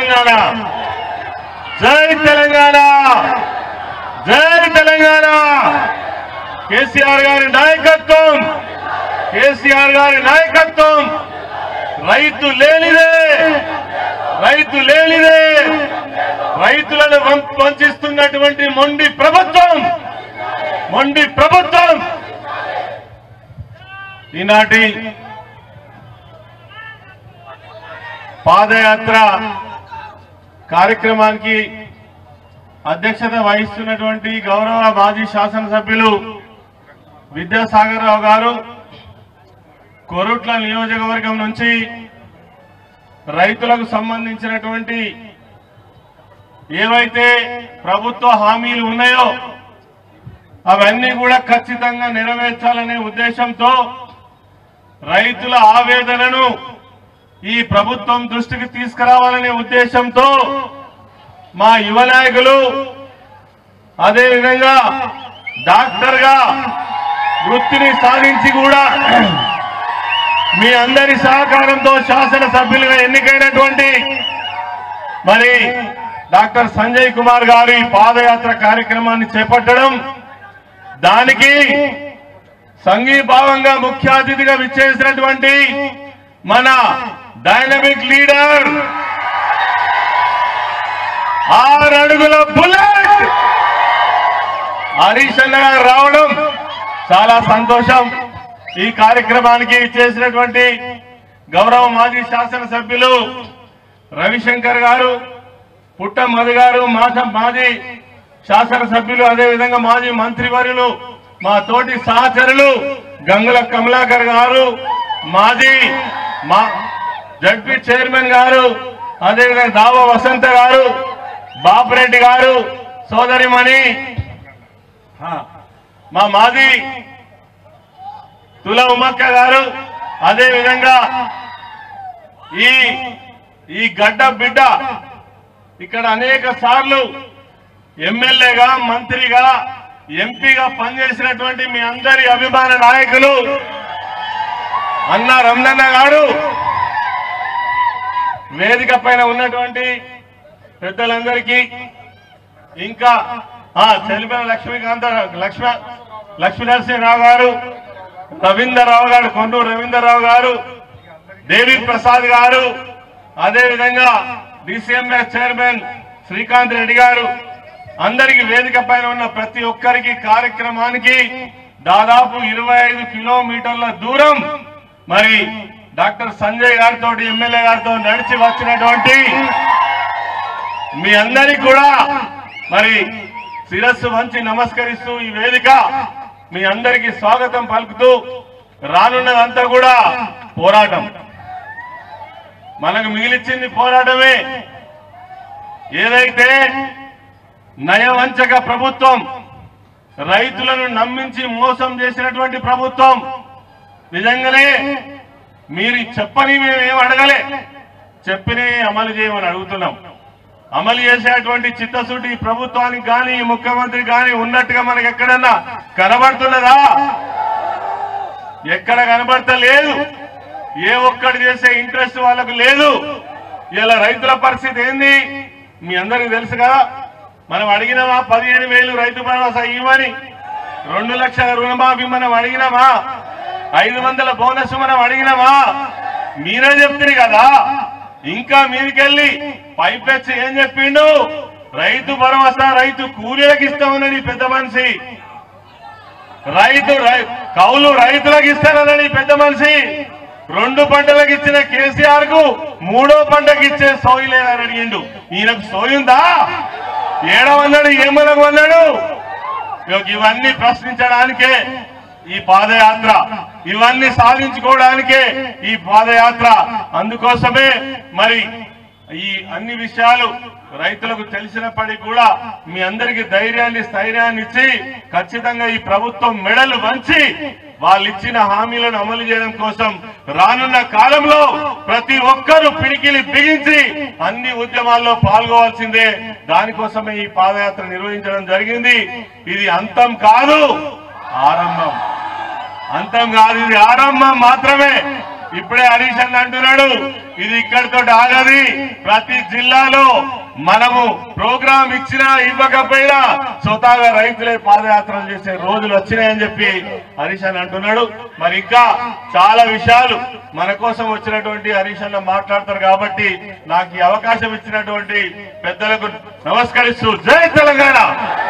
తెలంగాణ జై తెలంగాణ జై తెలంగాణ కేసీఆర్ గారి నాయకత్వం కేసీఆర్ గారి నాయకత్వం రైతు లేనిదే రైతు లేనిదే రైతులను వం- వంచిస్తున్నటువంటి మొండి ప్రభుత్వం మొండి ప్రభుత్వం ఈనాటి పాదయాత్ర కార్యక్రమానికి అధ్యక్షత వహిస్తున్నటువంటి గౌరవ మాజీ శాసనసభ్యులు విద్యాసాగర్ రావు గారు కొరుట్ల నియోజకవర్గం నుంచి రైతులకు సంబంధించినటువంటి ఏవైతే ప్రభుత్వ హామీలు ఉన్నాయో అవన్నీ కూడా ఖచ్చితంగా నెరవేర్చాలనే ఉద్దేశంతో రైతుల ఆవేదనను ఈ ప్రభుత్వం దృష్టికి తీసుకురావాలనే ఉద్దేశంతో మా యువ నాయకులు అదేవిధంగా డాక్టర్ గా వృత్తిని సాధించి కూడా మీ అందరి సహకారంతో శాసనసభ్యులుగా ఎన్నికైనటువంటి మరి డాక్టర్ సంజయ్ కుమార్ గారి పాదయాత్ర కార్యక్రమాన్ని చేపట్టడం దానికి సంఘీభావంగా ముఖ్య అతిథిగా విచ్చేసినటువంటి మన డైనమిక్ లీడర్ ఆరు అడుగుల బుల్లెట్ హరీష్ అన్న గారు రావడం చాలా సంతోషం ఈ కార్యక్రమానికి చేసినటువంటి గౌరవ మాజీ శాసనసభ్యులు రవిశంకర్ గారు పుట్ట మధు గారు మాస మాజీ శాసనసభ్యులు అదేవిధంగా మాజీ మంత్రివర్యులు మా తోటి సహచరులు గంగుల కమలాకర్ గారు మాజీ మా జడ్పీ చైర్మన్ గారు అదేవిధంగా దావా వసంత గారు బాపిరెడ్డి గారు సోదరిమణి ఆ, మా మాజీ తుల ఉమక్క గారు అదే విధంగా ఈ ఈ గడ్డ బిడ్డ ఇక్కడ అనేక సార్లు ఎమ్మెల్యేగా మంత్రిగా ఎంపీగా పనిచేసినటువంటి మీ అందరి అభిమాన నాయకులు అన్న రమణన్న గారు వేదిక పైన ఉన్నటువంటి పెద్దలందరికీ ఇంకా ఆ చెలిపల లక్ష్మీకాంత లక్ష్మ లక్ష్మీనరసింహరావు గారు రవీందర్రావు గారు కొండూరు రవీందర్రావు గారు దేవి ప్రసాద్ గారు అదే విధంగా డిసిఎంఎస్ చైర్మన్ శ్రీకాంత్ రెడ్డి గారు అందరికి వేదిక పైన ఉన్న ప్రతి ఒక్కరికి కార్యక్రమానికి దాదాపు ఇరవై ఐదు కిలోమీటర్ల దూరం మరి డాక్టర్ సంజయ్ గారితో ఎమ్మెల్యే గారితో నడిచి వచ్చినటువంటి మీ అందరికి కూడా మరి శిరస్సు వంచి నమస్కరిస్తూ ఈ వేదిక మీ అందరికి స్వాగతం పలుకుతూ రానున్నదంతా కూడా పోరాటం మనకు మిగిలిచ్చింది పోరాటమే ఏదైతే నయవంచక ప్రభుత్వం రైతులను నమ్మించి మోసం చేసినటువంటి ప్రభుత్వం నిజంగానే మీరు చెప్పని మేము ఏం అడగలే చెప్పినే అమలు చేయమని అడుగుతున్నాం అమలు చేసేటువంటి చిత్తశుద్ధి ఈ ప్రభుత్వానికి కానీ ఈ ముఖ్యమంత్రి కానీ ఉన్నట్టుగా మనకి ఎక్కడన్నా కనబడుతున్నదా ఎక్కడ కనబడతలేదు ఏ ఒక్కటి చేసే ఇంట్రెస్ట్ వాళ్ళకు లేదు ఇలా రైతుల పరిస్థితి ఏంది మీ అందరికి తెలుసు కదా మనం అడిగినామా పదిహేను వేలు రైతు భరోసా ఇవ్వని రెండు లక్షల రుణమాఫీ మనం అడిగినామా ఐదు వందల బోనస్ మనం అడిగినామా మీరే చెప్తుంది కదా ఇంకా మీదికెళ్ళి పైపెచ్చి ఏం చెప్పిండు రైతు భరోసా రైతు కూలీలకు ఇస్తామని పెద్ద మనిషి రైతు రై- కౌలు రైతులకు ఇస్తానని పెద్ద మనిషి రెండు పంటలకు ఇచ్చిన కేసీఆర్ కు మూడో పంటకు ఇచ్చే సోయి లేదని అడిగిండు ఈయనకు సోయి ఉందా ఏడవన్నాడు ఏమనకు అన్నాడు ఇగో ఇవన్నీ ప్రశ్నించడానికే ఈ పాదయాత్ర ఇవన్నీ సాధించుకోవడానికే ఈ పాదయాత్ర అందుకోసమే మరి ఈ అన్ని విషయాలు రైతులకు తెలిసినప్పటికీ కూడా మీ అందరికీ ధైర్యాన్ని స్థైర్యాన్ని ఇచ్చి ఖచ్చితంగా ఈ ప్రభుత్వం మెడలు వంచి వాళ్ళు ఇచ్చిన హామీలను అమలు చేయడం కోసం రానున్న కాలంలో ప్రతి ఒక్కరూ పిడికిలి బిగించి అన్ని ఉద్యమాల్లో పాల్గొవాల్సిందే దానికోసమే ఈ పాదయాత్ర నిర్వహించడం జరిగింది ఇది అంతం కాదు ఆరంభం అంతం కాదు ఇది ఆరంభం మాత్రమే ఇప్పుడే హరీష్ అన్న అంటున్నాడు ఇది ఇక్కడితో ఆగది ప్రతి జిల్లాలో మనము ప్రోగ్రాం ఇచ్చినా ఇవ్వకపోయినా స్వతహాగా రైతులే పాదయాత్రలు చేసే రోజులు వచ్చినాయని చెప్పి హరీష్ అన్న అంటున్నాడు మరి ఇంకా చాలా విషయాలు మన కోసం వచ్చినటువంటి హరీష్ అన్న మాట్లాడతారు కాబట్టి నాకు ఈ అవకాశం ఇచ్చినటువంటి పెద్దలకు నమస్కరిస్తూ జై తెలంగాణ